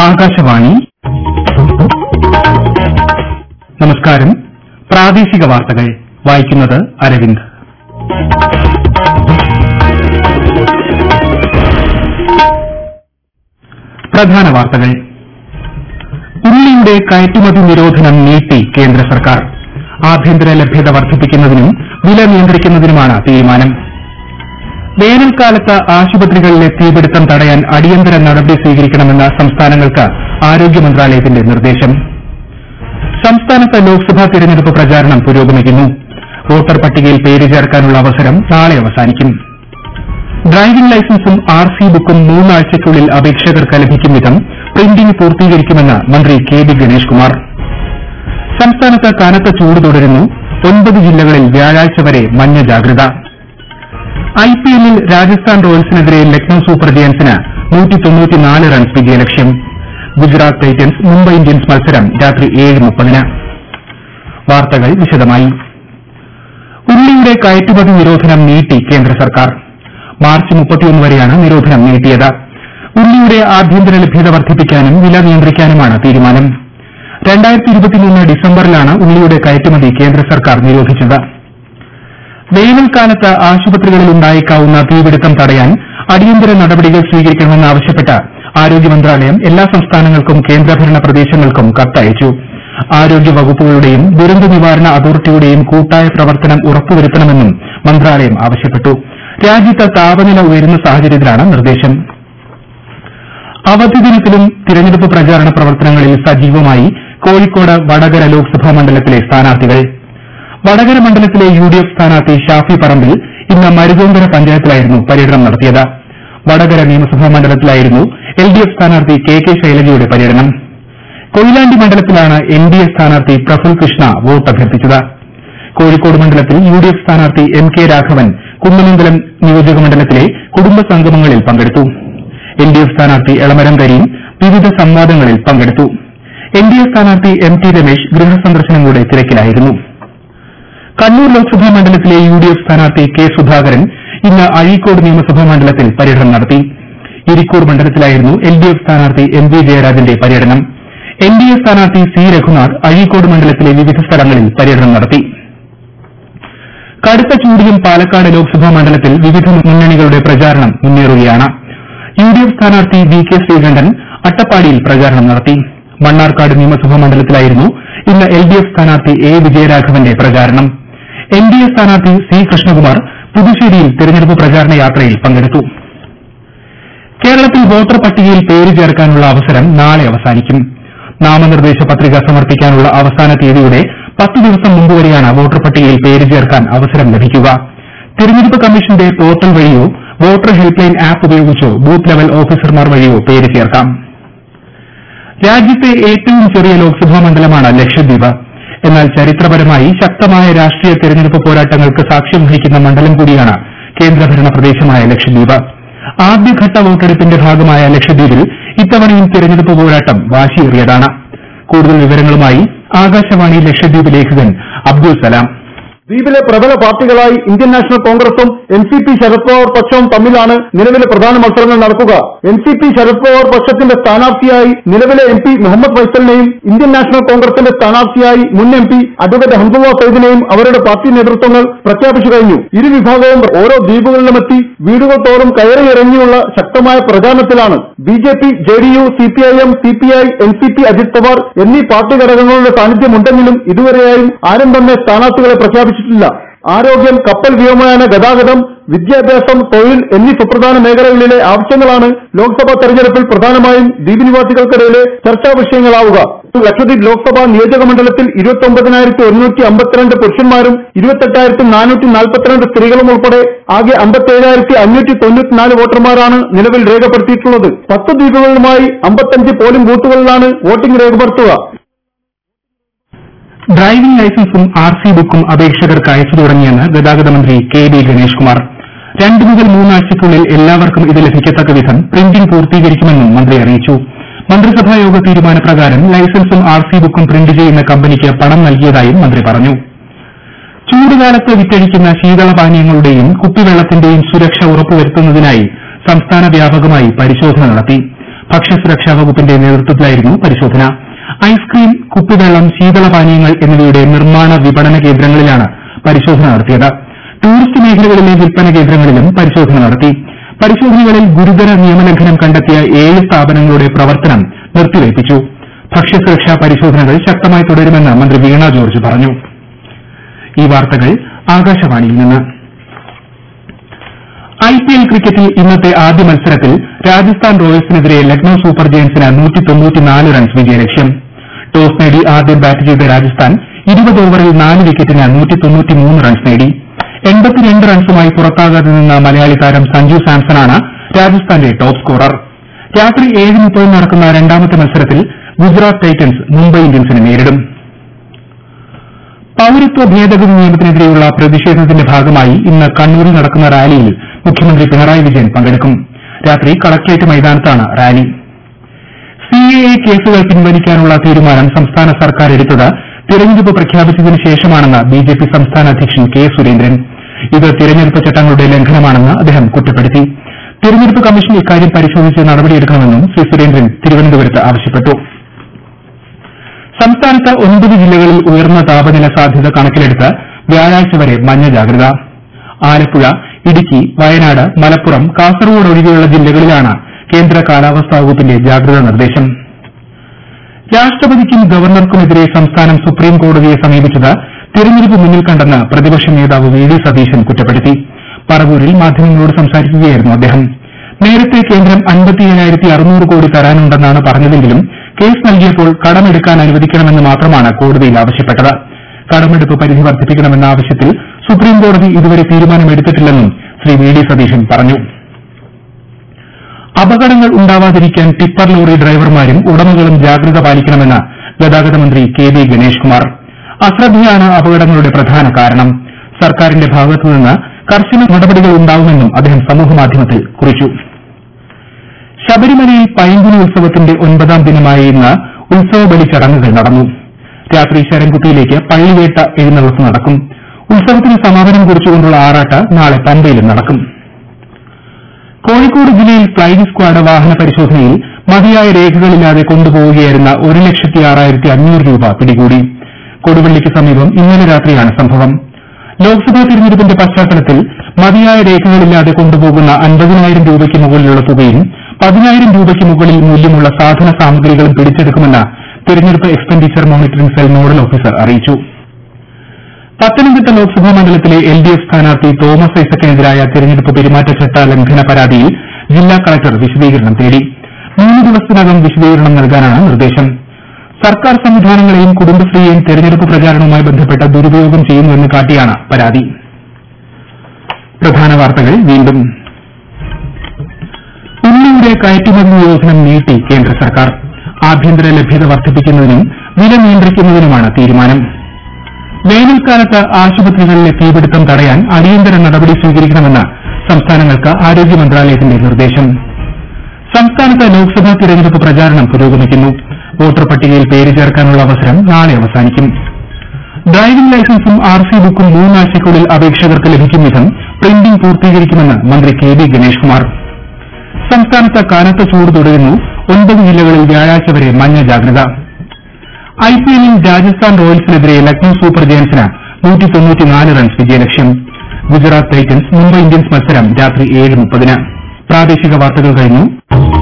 ആകാശവാണി നമസ്കാരം പ്രാദേശിക വാർത്തകൾ വായിക്കുന്നത് അരവിന്ദ് പ്രധാന വാർത്തകൾ ഉള്ളിയുടെ കയറ്റുമതി നിരോധനം നീട്ടി കേന്ദ്ര സർക്കാർ ആഭ്യന്തര ലഭ്യത വർദ്ധിപ്പിക്കുന്നതിനും വില നിയന്ത്രിക്കുന്നതിനുമാണ് തീരുമാനം വേനൽക്കാലത്ത് ആശുപത്രികളിലെ തീപിടുത്തം തടയാൻ അടിയന്തര നടപടി സ്വീകരിക്കണമെന്ന് സംസ്ഥാനങ്ങൾക്ക് ആരോഗ്യ മന്ത്രാലയത്തിന്റെ നിർദ്ദേശം സംസ്ഥാനത്ത് ലോക്സഭാ തെരഞ്ഞെടുപ്പ് പ്രചാരണം പുരോഗമിക്കുന്നു വോട്ടർ പട്ടികയിൽ പേര് ചേർക്കാനുള്ള അവസരം നാളെ അവസാനിക്കും ഡ്രൈവിംഗ് ലൈസൻസും ആർ സി ബുക്കും മൂന്നാഴ്ചയ്ക്കുള്ളിൽ അപേക്ഷകർക്ക് ലഭിക്കും വിധം പ്രിന്റിംഗ് പൂർത്തീകരിക്കുമെന്ന് മന്ത്രി കെ ബി ഗണേഷ് കുമാർ സംസ്ഥാനത്ത് കനത്ത ചൂട് തുടരുന്നു ഒൻപത് ജില്ലകളിൽ വ്യാഴാഴ്ച വരെ മഞ്ഞ ജാഗ്രത ഐപിഎല്ലിൽ രാജസ്ഥാൻ റോയൽസിനെതിരെ ലക്നൌ സൂപ്പർ ജയൻസിന് റൺസ് വിജയലക്ഷ്യം ഗുജറാത്ത് ടൈറ്റൻസ് മുംബൈ ഇന്ത്യൻസ് മത്സരം രാത്രി ഏഴ് മുപ്പതിന് വാർത്തകൾ വിശദമായി ഉള്ളിയുടെ കയറ്റുമതി നിരോധനം നീട്ടി കേന്ദ്ര സർക്കാർ മാർച്ച് മുപ്പത്തിയൊന്ന് വരെയാണ് നിരോധനം നീട്ടിയത് ഉള്ളിയുടെ ആഭ്യന്തര ലഭ്യത വർദ്ധിപ്പിക്കാനും വില നിയന്ത്രിക്കാനുമാണ് തീരുമാനം ഡിസംബറിലാണ് ഉള്ളിയുടെ കയറ്റുമതി കേന്ദ്ര സർക്കാർ നിരോധിച്ചത് വേനൽക്കാലത്ത് ആശുപത്രികളിൽ ഉണ്ടായേക്കാവുന്ന തീപിടുത്തം തടയാൻ അടിയന്തര നടപടികൾ സ്വീകരിക്കണമെന്നാവശ്യപ്പെട്ട് ആരോഗ്യ മന്ത്രാലയം എല്ലാ സംസ്ഥാനങ്ങൾക്കും കേന്ദ്രഭരണ പ്രദേശങ്ങൾക്കും കത്തയച്ചു ആരോഗ്യ വകുപ്പുകളുടെയും ദുരന്ത നിവാരണ അതോറിറ്റിയുടെയും കൂട്ടായ പ്രവർത്തനം ഉറപ്പുവരുത്തണമെന്നും മന്ത്രാലയം ആവശ്യപ്പെട്ടു രാജ്യത്ത് താപനില ഉയരുന്ന സാഹചര്യത്തിലാണ് നിർദ്ദേശം അവധി ദിനത്തിലും തിരഞ്ഞെടുപ്പ് പ്രചാരണ പ്രവർത്തനങ്ങളിൽ സജീവമായി കോഴിക്കോട് വടകര ലോക്സഭാ മണ്ഡലത്തിലെ സ്ഥാനാർത്ഥികൾ വടകര മണ്ഡലത്തിലെ യു ഡി എഫ് സ്ഥാനാർത്ഥി ഷാഫി പറമ്പിൽ ഇന്ന് മരുതോങ്കര പഞ്ചായത്തിലായിരുന്നു പര്യടനം നടത്തിയത് വടകര നിയമസഭാ മണ്ഡലത്തിലായിരുന്നു എൽ ഡി എഫ് സ്ഥാനാർത്ഥി കെ കെ ശൈലജയുടെ പര്യടനം കൊയിലാണ്ടി മണ്ഡലത്തിലാണ് എൻ ഡി എ സ്ഥാനാർത്ഥി പ്രഫുൽ കൃഷ്ണ വോട്ട് അഭ്യർത്ഥിച്ചത് കോഴിക്കോട് മണ്ഡലത്തിൽ യു ഡി എഫ് സ്ഥാനാർത്ഥി എം കെ രാഘവൻ കുന്നമംഗലം നിയോജക മണ്ഡലത്തിലെ കുടുംബ സംഗമങ്ങളിൽ പങ്കെടുത്തു എൽ ഡി എഫ് സ്ഥാനാർത്ഥി എളമരം കരീം വിവിധ സംവാദങ്ങളിൽ പങ്കെടുത്തു എൻ ഡി എ സ്ഥാനാർത്ഥി എം ടി രമേശ് ഗൃഹസന്ദർശനങ്ങളുടെ തിരക്കിലായിരുന്നു കണ്ണൂർ ലോക്സഭാ മണ്ഡലത്തിലെ യു ഡി എഫ് സ്ഥാനാർത്ഥി കെ സുധാകരൻ ഇന്ന് അഴീക്കോട് നിയമസഭാ മണ്ഡലത്തിൽ പര്യടനം നടത്തി ഇരിക്കൂർ മണ്ഡലത്തിലായിരുന്നു എൽ ഡി എഫ് സ്ഥാനാർത്ഥി എം വി ജയരാജന്റെ പര്യടനം എൻ ഡി എ സ്ഥാനാർത്ഥി സി രഘുനാഥ് അഴീക്കോട് മണ്ഡലത്തിലെ വിവിധ സ്ഥലങ്ങളിൽ പര്യടനം നടത്തി കടുത്ത ചൂടിലും പാലക്കാട് ലോക്സഭാ മണ്ഡലത്തിൽ വിവിധ മുന്നണികളുടെ പ്രചാരണം മുന്നേറുകയാണ് യു ഡി എഫ് സ്ഥാനാർത്ഥി വി കെ ശ്രീകണ്ഠൻ അട്ടപ്പാടിയിൽ പ്രചാരണം നടത്തി മണ്ണാർക്കാട് നിയമസഭാ മണ്ഡലത്തിലായിരുന്നു ഇന്ന് എൽ ഡി എഫ് സ്ഥാനാർത്ഥി എ വിജയരാഘവന്റെ പ്രചാരണം എൻ ഡി എ സ്ഥാനാർത്ഥി സി കൃഷ്ണകുമാർ പുതുശ്ശേരിയിൽ തെരഞ്ഞെടുപ്പ് പ്രചാരണ യാത്രയിൽ പങ്കെടുത്തു കേരളത്തിൽ വോട്ടർ പട്ടികയിൽ പേര് ചേർക്കാനുള്ള അവസരം നാളെ അവസാനിക്കും നാമനിർദ്ദേശ പത്രിക സമർപ്പിക്കാനുള്ള അവസാന തീയതിയുടെ പത്ത് ദിവസം മുമ്പ് വരെയാണ് വോട്ടർ പട്ടികയിൽ പേര് ചേർക്കാൻ അവസരം ലഭിക്കുക തെരഞ്ഞെടുപ്പ് കമ്മീഷന്റെ പോർട്ടൽ വഴിയോ വോട്ടർ ഹെൽപ്പ് ലൈൻ ആപ്പ് ഉപയോഗിച്ചോ ബൂത്ത് ലെവൽ ഓഫീസർമാർ വഴിയോ പേര് ചേർക്കാം രാജ്യത്തെ ഏറ്റവും ചെറിയ ലോക്സഭാ മണ്ഡലമാണ് ലക്ഷദ്വീപ് എന്നാൽ ചരിത്രപരമായി ശക്തമായ രാഷ്ട്രീയ തെരഞ്ഞെടുപ്പ് പോരാട്ടങ്ങൾക്ക് സാക്ഷ്യം വഹിക്കുന്ന മണ്ഡലം കൂടിയാണ് കേന്ദ്രഭരണ പ്രദേശമായ ലക്ഷദ്വീപ് ആദ്യഘട്ട വോട്ടെടുപ്പിന്റെ ഭാഗമായ ലക്ഷദ്വീപിൽ ഇത്തവണയും തെരഞ്ഞെടുപ്പ് പോരാട്ടം വാശിയേറിയതാണ് കൂടുതൽ വിവരങ്ങളുമായി ആകാശവാണി ലക്ഷദ്വീപ് ലേഖകൻ അബ്ദുൾ സലാം ദ്വീപിലെ പ്രബല പാർട്ടികളായി ഇന്ത്യൻ നാഷണൽ കോൺഗ്രസും N C P Sharad Pawar പക്ഷവും തമ്മിലാണ് നിലവിലെ പ്രധാന മത്സരങ്ങൾ നടക്കുക N C P Sharad Pawar പക്ഷത്തിന്റെ സ്ഥാനാർത്ഥിയായി നിലവിലെ എം പി മുഹമ്മദ് ഫൈസലിനെയും ഇന്ത്യൻ നാഷണൽ കോൺഗ്രസിന്റെ സ്ഥാനാർത്ഥിയായി മുൻ എം പി അഡ്വക്കേറ്റ് ഹംസുള്ള സൈദിനെയും അവരുടെ പാർട്ടി നേതൃത്വങ്ങൾ പ്രഖ്യാപിച്ചു കഴിഞ്ഞു ഇരു വിഭാഗവും ഓരോ ദ്വീപുകളിലുമെത്തി വീടുകൾ തോറും കയറിയിറങ്ങിയുള്ള ശക്തമായ പ്രചാരണത്തിലാണ് B J P J D U C P I M C P I N C P Ajit Pawar എന്നീ പാർട്ടി ഘടകങ്ങളുടെ സാന്നിധ്യമുണ്ടെങ്കിലും ഇതുവരെയായും ആരും തന്നെ സ്ഥാനാർത്ഥികളെ പ്രഖ്യാപിച്ചിട്ടില്ല ആരോഗ്യം കപ്പൽ വ്യോമയാന ഗതാഗതം വിദ്യാഭ്യാസം തൊഴിൽ എന്നീ സുപ്രധാന മേഖലകളിലെ ആവശ്യങ്ങളാണ് ലോക്സഭാ തെരഞ്ഞെടുപ്പിൽ പ്രധാനമായും ദ്വീപ് നിവാസികൾക്കിടയിലെ ചർച്ചാ വിഷയങ്ങളാവുക ലക്ഷദ്വീപ് ലോക്സഭാ നിയോജക മണ്ഡലത്തിൽ ഇരുപത്തി ഒരുന്നൂറ്റി അമ്പത്തിരണ്ട് പുരുഷന്മാരും ഇരുപത്തെട്ടായിരത്തി നാനൂറ്റി നാൽപ്പത്തിരണ്ട് സ്ത്രീകളും ഉൾപ്പെടെ ആകെ അമ്പത്തേഴായിരത്തി അഞ്ഞൂറ്റി തൊണ്ണൂറ്റിനാല് വോട്ടർമാരാണ് നിലവിൽ രേഖപ്പെടുത്തിയിട്ടുള്ളത് പത്ത് ദ്വീപുകളുമായി അമ്പത്തഞ്ച് പോളിംഗ് ബൂത്തുകളിലാണ് വോട്ടിംഗ് രേഖപ്പെടുത്തുക ഡ്രൈവിംഗ് ലൈസൻസും ആർ സി ബുക്കും അപേക്ഷകർക്ക് അയച്ചു തുടങ്ങിയെന്ന് ഗതാഗത മന്ത്രി കെ ബി ഗണേഷ് കുമാർ രണ്ട് മുതൽ മൂന്നാഴ്ചയ്ക്കുള്ളിൽ എല്ലാവർക്കും ഇത് ലഭിക്കത്തക്ക വിധം പ്രിന്റിംഗ് പൂർത്തീകരിക്കുമെന്നും മന്ത്രി അറിയിച്ചു മന്ത്രിസഭാ യോഗ തീരുമാനപ്രകാരം ലൈസൻസും ആർ സി ബുക്കും പ്രിന്റ് ചെയ്യുന്ന കമ്പനിക്ക് പണം നൽകിയതായും മന്ത്രി പറഞ്ഞു ചൂടുകാലത്ത് വിറ്റഴിക്കുന്ന ശീതളപാനീയങ്ങളുടെയും കുപ്പിവെള്ളത്തിന്റെയും സുരക്ഷ ഉറപ്പുവരുത്തുന്നതിനായി സംസ്ഥാന വ്യാപകമായി പരിശോധന നടത്തി ഭക്ഷ്യസുരക്ഷാ വകുപ്പിന്റെ നേതൃത്വത്തിലായിരുന്നു പരിശോധന ഐസ്ക്രീം കുപ്പിവെള്ളം ശീതളപാനീയങ്ങൾ എന്നിവയുടെ നിർമ്മാണ വിപണന കേന്ദ്രങ്ങളിലാണ് പരിശോധന നടത്തിയത് ടൂറിസ്റ്റ് മേഖലകളിലെ വിൽപ്പന കേന്ദ്രങ്ങളിലും പരിശോധന നടത്തി പരിശോധനകളിൽ ഗുരുതര നിയമലംഘനം കണ്ടെത്തിയ ഏഴ് സ്ഥാപനങ്ങളുടെ പ്രവർത്തനം നിർത്തിവയ്പ്പിച്ചു ഭക്ഷ്യസുരക്ഷാ പരിശോധനകൾ ശക്തമായി തുടരുമെന്ന് മന്ത്രി വീണ ജോർജ് പറഞ്ഞു ഈ വാർത്തകൾ ആകാശവാണിയിൽ നിന്ന് ഐപിഎൽ ക്രിക്കറ്റിൽ ഇന്നത്തെ ആദ്യ മത്സരത്തിൽ രാജസ്ഥാൻ റോയൽസിനെതിരെ ലക്നൌ സൂപ്പർ ജയൻസിന് റൺസ് വിജയലക്ഷ്യം ടോസ് നേടി ആദ്യം ബാറ്റ് ചെയ്ത രാജസ്ഥാൻ ഇരുപത് ഓവറിൽ നാല് വിക്കറ്റിന് റൺസ് നേടി റൺസുമായി പുറത്താകാതെ നിന്ന മലയാളി താരം സഞ്ജു സാംസണാണ് രാജസ്ഥാന്റെ ടോപ്പ് സ്കോറർ രാത്രി ഏഴ് മുപ്പതിന് നടക്കുന്ന രണ്ടാമത്തെ മത്സരത്തിൽ ഗുജറാത്ത് ടൈറ്റൻസ് മുംബൈ ഇന്ത്യൻസിനെ നേരിടും പൌരത്വ ഭേദഗതി നിയമത്തിനെതിരെയുള്ള പ്രതിഷേധത്തിന്റെ ഭാഗമായി ഇന്ന് കണ്ണൂരിൽ നടക്കുന്ന റാലിയിൽ മുഖ്യമന്ത്രി പിണറായി വിജയൻ പങ്കെടുക്കും രാത്രി കളക്ട്രേറ്റ് മൈതാനത്താണ് റാലി സിഎഎ കേസുകൾ പിൻവലിക്കാനുള്ള തീരുമാനം സംസ്ഥാന സർക്കാർ എടുത്തത് തിരഞ്ഞെടുപ്പ് പ്രഖ്യാപിച്ചതിന് ശേഷമാണെന്ന് ബിജെപി സംസ്ഥാന അധ്യക്ഷൻ കെ സുരേന്ദ്രൻ ഇത് തിരഞ്ഞെടുപ്പ് ചട്ടങ്ങളുടെ ലംഘനമാണെന്ന് അദ്ദേഹം കുറ്റപ്പെടുത്തി തിരഞ്ഞെടുപ്പ് കമ്മീഷൻ ഇക്കാര്യം പരിശോധിച്ച് നടപടിയെടുക്കണമെന്നും ശ്രീ സുരേന്ദ്രൻ തിരുവനന്തപുരത്ത് ആവശ്യപ്പെട്ടു സംസ്ഥാനത്ത് ഒൻപത് ജില്ലകളിൽ ഉയർന്ന താപനില സാധ്യത കണക്കിലെടുത്ത് വ്യാഴാഴ്ച വരെ മഞ്ഞ ജാഗ്രത ആലപ്പുഴ ഇടുക്കി വയനാട് മലപ്പുറം കാസർഗോഡ് ഒഴികെയുള്ള ജില്ലകളിലാണ് കേന്ദ്ര കാലാവസ്ഥാ വകുപ്പിന്റെ ജാഗ്രതാ നിർദ്ദേശം രാഷ്ട്രപതിക്കും ഗവർണർക്കുമെതിരെ സംസ്ഥാനം സുപ്രീം കോടതിയെ സമീപിച്ചത് തിരഞ്ഞെടുപ്പ് മുന്നിൽ കണ്ടെന്ന് പ്രതിപക്ഷ നേതാവ് വി ഡി സതീശൻ കുറ്റപ്പെടുത്തി പറവൂരിൽ മാധ്യമങ്ങളോട് സംസാരിക്കുകയായിരുന്നു അദ്ദേഹം നേരത്തെ കേന്ദ്രം കോടി തരാനുണ്ടെന്നാണ് പറഞ്ഞതെങ്കിലും കേസ് നൽകിയപ്പോൾ കടമെടുക്കാൻ അനുവദിക്കണമെന്ന് മാത്രമാണ് കോടതിയിൽ ആവശ്യപ്പെട്ടത് കടമെടുപ്പ് പരിധി വർദ്ധിപ്പിക്കണമെന്ന ആവശ്യത്തിൽ സുപ്രീം കോടതി ഇതുവരെ തീരുമാനമെടുത്തിട്ടില്ലെന്നും ശ്രീ വി ഡി സതീശൻ പറഞ്ഞു അപകടങ്ങൾ ഉണ്ടാവാതിരിക്കാൻ ടിപ്പർ ലോറി ഡ്രൈവർമാരും ഉടമകളും ജാഗ്രത പാലിക്കണമെന്ന് ഗതാഗത മന്ത്രി കെ ബി ഗണേഷ് കുമാർ അശ്രദ്ധയാണ് അപകടങ്ങളുടെ പ്രധാന കാരണം സർക്കാരിന്റെ ഭാഗത്തുനിന്ന് കർശന നടപടികൾ ഉണ്ടാവുമെന്നും അദ്ദേഹം സമൂഹമാധ്യമത്തിൽ കുറിച്ചു ശബരിമലയിൽ പൈങ്കുനി ഉത്സവത്തിന്റെ ഒൻപതാം ദിനമായ ഇന്ന് ഉത്സവബലി ചടങ്ങുകൾ നടന്നു രാത്രി ശരംകുത്തിയിലേക്ക് പള്ളിവേട്ട എഴുന്നള്ളത്ത് നടക്കും ഉത്സവത്തിന് സമാപനം കുറിച്ചുകൊണ്ടുള്ള ആറാട്ട് നാളെ പമ്പയിലും നടക്കും കോഴിക്കോട് ജില്ലയിൽ ഫ്ളൈയിംഗ് സ്ക്വാഡ് വാഹന പരിശോധനയിൽ മതിയായ രേഖകളില്ലാതെ കൊണ്ടുപോവുകയായിരുന്ന ഒരു ലക്ഷത്തി ആറായിരത്തി അഞ്ഞൂറ് രൂപ പിടികൂടി കൊടുവള്ളിക്ക് സമീപം ഇന്നലെ രാത്രിയാണ് സംഭവം ലോക്സഭാ തിരഞ്ഞെടുപ്പിന്റെ പശ്ചാത്തലത്തിൽ മതിയായ രേഖകളില്ലാതെ കൊണ്ടുപോകുന്ന അൻപതിനായിരം രൂപയ്ക്ക് മുകളിലുള്ള തുകയും പതിനായിരം രൂപയ്ക്ക് മുകളിൽ മൂല്യമുള്ള സാധന സാമഗ്രികളും പിടിച്ചെടുക്കുമെന്ന് തിരഞ്ഞെടുപ്പ് expenditure monitoring cell nodal officer അറിയിച്ചു പത്തനംതിട്ട ലോക്സഭാ മണ്ഡലത്തിലെ എൽ ഡി എഫ് സ്ഥാനാർത്ഥി തോമസ് ഐസക്കിനെതിരായ തിരഞ്ഞെടുപ്പ് പെരുമാറ്റച്ചട്ട ലംഘന പരാതിയിൽ ജില്ലാ കളക്ടർ വിശദീകരണം തേടി മൂന്ന് ദിവസത്തിനകം വിശദീകരണം നൽകാനാണ് നിർദ്ദേശം സർക്കാർ സംവിധാനങ്ങളെയും കുടുംബശ്രീയെയും തെരഞ്ഞെടുപ്പ് പ്രചാരണവുമായി ബന്ധപ്പെട്ട് ദുരുപയോഗം ചെയ്യുന്നുവെന്ന് കാട്ടിയാണ് പരാതി പ്രധാന വാർത്തകൾ വീണ്ടും ഉള്ളിയുടെ കയറ്റുമതി നിരോധനം നീട്ടി കേന്ദ്ര സർക്കാർ ആഭ്യന്തര ലഭ്യത വർദ്ധിപ്പിക്കുന്നതിനും വില നിയന്ത്രിക്കുന്നതിനുമാണ് തീരുമാനം വേനൽക്കാലത്ത് ആശുപത്രികളിലെ തീപിടുത്തം തടയാൻ അടിയന്തര നടപടി സ്വീകരിക്കണമെന്ന് സംസ്ഥാനങ്ങൾക്ക് ആരോഗ്യ മന്ത്രാലയത്തിന്റെ നിർദ്ദേശം സംസ്ഥാനത്ത് ലോക്സഭാ തിരഞ്ഞെടുപ്പ് പ്രചാരണം പുരോഗമിക്കുന്നു വോട്ടർ പട്ടികയിൽ പേര് ചേർക്കാനുള്ള അവസരം നാളെ അവസാനിക്കും ഡ്രൈവിംഗ് ലൈസൻസും ആർ സി ബുക്കും മൂന്നാഴ്ചയ്ക്കുള്ളിൽ അപേക്ഷകർക്ക് ലഭിക്കും വിധം പ്രിന്റിംഗ് പൂർത്തീകരിക്കുമെന്ന് മന്ത്രി കെ ബി ഗണേഷ് കുമാർ സംസ്ഥാനത്ത് കനത്ത ചൂട് തുടരുന്നു ഒൻപത് ജില്ലകളിൽ വ്യാഴാഴ്ച വരെ മഞ്ഞ ജാഗ്രത ഐപിഎല്ലിൽ രാജസ്ഥാൻ റോയൽസിനെതിരെ ലക്നൌ സൂപ്പർ ജയൻസിന് റൺസ് വിജയലക്ഷ്യം ഗുജറാത്ത് ടൈറ്റൻസ് മുംബൈ ഇന്ത്യൻസ് മത്സരം രാത്രി ഏഴ് മുപ്പതിന് പ്രാദേശിക വാർത്തകൾ കഴിഞ്ഞു